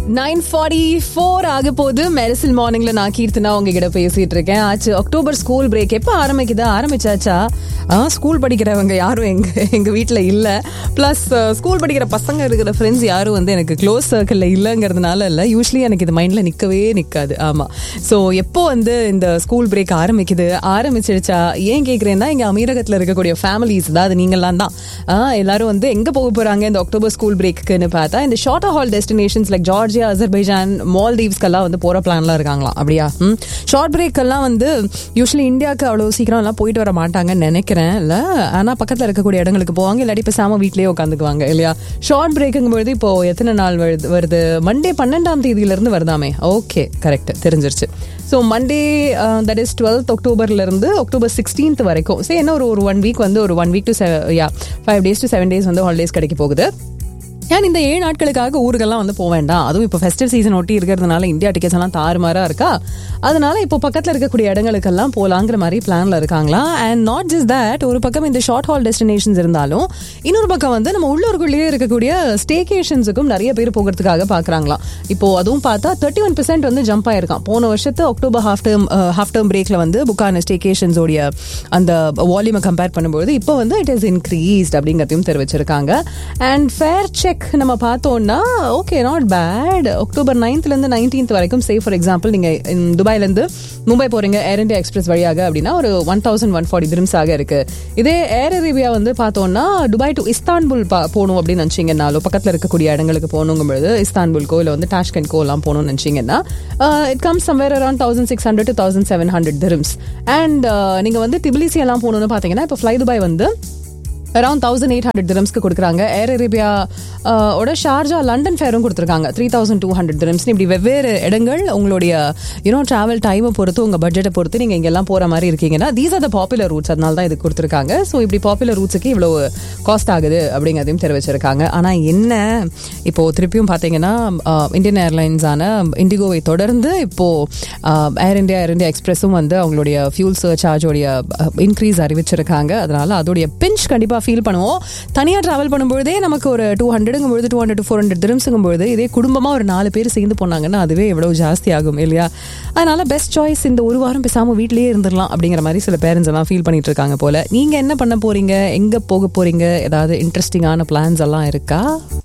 Nine forty four ஆக போது மெரிசல் மார்னிங்ல நான் கீர்த்தனா உங்ககிட்ட பேசிட்டு இருக்கேன் ஆச்சு அக்டோபர் ஸ்கூல் பிரேக் எப்போ ஆரம்பிக்குது ஆரம்பிச்சாச்சா ஆ ஸ்கூல் படிக்கிறவங்க யாரும் எங்க எங்க வீட்டில் இல்லை ப்ளஸ் ஸ்கூல் படிக்கிற பசங்க இருக்கிற ஃப்ரெண்ட்ஸ் யாரும் வந்து எனக்கு க்ளோஸ் சர்க்கிளில் இல்லைங்கிறதுனால இல்லை யூஸ்வலி எனக்கு இது மைண்டில் நிற்கவே நிற்காது ஆமாம் ஸோ எப்போ வந்து இந்த ஸ்கூல் பிரேக் ஆரம்பிக்குது ஆரம்பிச்சிடுச்சா ஏன் கேட்குறேன்னா இங்கே அமீரகத்தில் இருக்கக்கூடிய ஃபேமிலிஸ் அதாவது நீங்களாம் தான் ஆ, எல்லாரும் வந்து எங்கே போக போகிறாங்க இந்த அக்டோபர் ஸ்கூல் பிரேக்குன்னு பார்த்தா இந்த short haul destinations like Georgia Azerbaijan மால்தீவ்ஸ்க்கெல்லாம் வந்து போகிற பிளான்லாம் இருக்காங்களாம் அப்படியா ம் ஷார்ட் பிரேக்கெல்லாம் வந்து யூஸ்வலி இந்தியாவுக்கு அவ்வளோ சீக்கிரம் எல்லாம் போயிட்டு வர மாட்டாங்கன்னு நினைக்கிறேன் இல்லை ஆனால் பக்கத்தில் இருக்கக்கூடிய இடங்களுக்கு போவாங்க இல்லாட்டி பேசாம வீட்லயே உட்காந்துக்குவாங்க இல்லையா ஷார்ட் பிரேக்குங்கும்போது இப்போ எத்தனை நாள் வருது வருது மண்டே பன்னெண்டாம் தேதியிலேருந்து வருதாமே ஓகே கரெக்ட் தெரிஞ்சிருச்சு so Monday that is twelfth அக்டோபர்லேருந்து அக்டோபர் சிக்ஸ்டீன்த் வரைக்கும் சரி என்ன ஒரு ஒரு ஒன் வீக் வந்து ஒரு one week to yeah five days to seven days வந்து ஹாலிடேஸ் கிடைக்க போகுது ஏன் இந்த ஏழு நாட்களுக்காக ஊருக்கெல்லாம் வந்து போக வேண்டாம் அதுவும் இப்போ ஃபெஸ்டிவ் சீசன் ஒட்டி இருக்கிறதுனால இந்தியா டிக்கெட்ஸ் எல்லாம் தாறுமாறா இருக்கா அதனால இப்போ பக்கத்தில் இருக்கக்கூடிய இடங்களுக்கெல்லாம் போலாங்கிற மாதிரி பிளான்ல இருக்காங்களா அண்ட் நாட் ஜஸ்ட் தட் ஒரு பக்கம் இந்த ஷார்ட் ஹால் டெஸ்டினேஷன்ஸ் இருந்தாலும் இன்னொரு பக்கம் வந்து நம்ம உள்ளூருக்குள்ளேயே இருக்கக்கூடிய ஸ்டேகேஷன்ஸுக்கும் நிறைய பேர் போகிறதுக்காக பார்க்குறாங்களாம் இப்போ அதுவும் பார்த்தா தேர்ட்டி ஒன் பெர்சென்ட் வந்து ஜம்ப் ஆயிருக்கான் போன வருஷத்து October half term half term பிரேக்ல வந்து புக்கான ஸ்டேகேஷன்ஸோடைய அந்த வால்யூமை கம்பேர் பண்ணும்போது இப்போ வந்து இட் இஸ் இன்க்ரீஸ்ட் அப்படிங்கிறதையும் தெரிவிச்சிருக்காங்க அண்ட் ஃபேர் செக் நம்ம பார்த்தோம்னா ஓகே நாட் பேட் அக்டோபர் நைன்த்லேருந்து நைன்டீன்த் வரைக்கும் சே ஃபார் எக்ஸாம்பிள் நீங்கள் துபாயிலேருந்து மும்பை போகிறீங்க ஏர் இந்தியா எக்ஸ்பிரஸ் வழியாக அப்படின்னா ஒரு one thousand one forty dirhams ஆக இருக்கு இதே ஏர் அரேபியா வந்து பார்த்தோம்னா துபாய் டு இஸ்தான்புல் பா- போகணும் அப்படின்னு நினச்சிங்கன்னாலும் பக்கத்தில் இருக்கக்கூடிய இடங்களுக்கு போகணுங்கும்பொழுது இஸ்தான்புல்கோ இல்லை வந்து டாஷ்கன்கோ எல்லாம் போகணும்னு நினச்சிங்கன்னா it comes somewhere around thousand six hundred to thousand seven hundred dirhams and நீங்கள் வந்து திபிலிசி எல்லாம் போகணும்னு பார்த்தீங்கன்னா இப்போ ஃப்ளை துபாய் வந்து அரௌண்ட் தௌசண்ட் எயிட் ஹண்ட்ரட் திரம்ஸ்க்கு கொடுக்குறாங்க ஏர் அரேபியா ஆஹ், ஓட ஷார்ஜா லண்டன் ஃபேரும் கொடுத்துருக்காங்க த்ரீ தௌசண்ட் டூ ஹண்ட்ரட் திரம்ஸ்னு இப்படி வெவ்வேறு இடங்கள் உங்களுடைய யூனோ ட்ராவல் டைமை பொறுத்து உங்கள் பட்ஜெட்டை பொறுத்து நீங்கள் இங்கெல்லாம் போகிற மாதிரி இருக்கீங்கன்னா these are the popular routes அதனால தான் இது கொடுத்துருக்காங்க ஸோ இப்படி பாப்புலர் ரூட்ஸுக்கு இவ்வளோ காஸ்ட் ஆகுது அப்படிங்கிறதையும் தெரிவிச்சிருக்காங்க ஆனால் என்ன இப்போ திருப்பியும் பார்த்தீங்கன்னா ஆஹ், இந்தியன் ஏர்லைன்ஸான இண்டிகோவை தொடர்ந்து இப்போ ஆஹ், ஏர் இந்தியா ஏர் இந்தியா எக்ஸ்பிரஸும் வந்து அவங்களுடைய ஃபியூல் சர்சார்ஜோடைய இன்க்ரீஸ் அறிவிச்சிருக்காங்க அதனால அதோடைய பிஞ்ச் கண்டிப்பாக ஃபீல் பண்ணுவோம் தனியாக ட்ராவல் பண்ணும்பொழுதே நமக்கு ஒரு டூ ஹண்ட்ரடுங்கும் பொழுது two hundred to four hundred திரும்ஸுங்கும் பொழுது இதே குடும்பமாக ஒரு நாலு பேர் சேர்ந்து போனாங்கன்னா அதுவே எவ்வளோ ஜாஸ்தி ஆகும் இல்லையா அதனால பெஸ்ட் சாய்ஸ் இந்த ஒரு வாரம் பேசாமல் வீட்லயே இருந்துடலாம் அப்படிங்கிற மாதிரி சில பேரண்ட்ஸ் எல்லாம் ஃபீல் பண்ணிட்டு இருக்காங்க போல நீங்க என்ன பண்ண போறீங்க எங்க போக போறீங்க ஏதாவது இன்ட்ரெஸ்டிங்கான பிளான்ஸ் எல்லாம் இருக்கா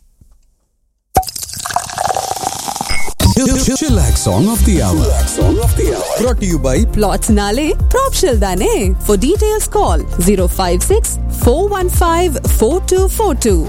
Chillax Song of the Hour. Song of the Hour. Brought to you by Plots Nale, Propshell Dane. For details, call 056 415 4242.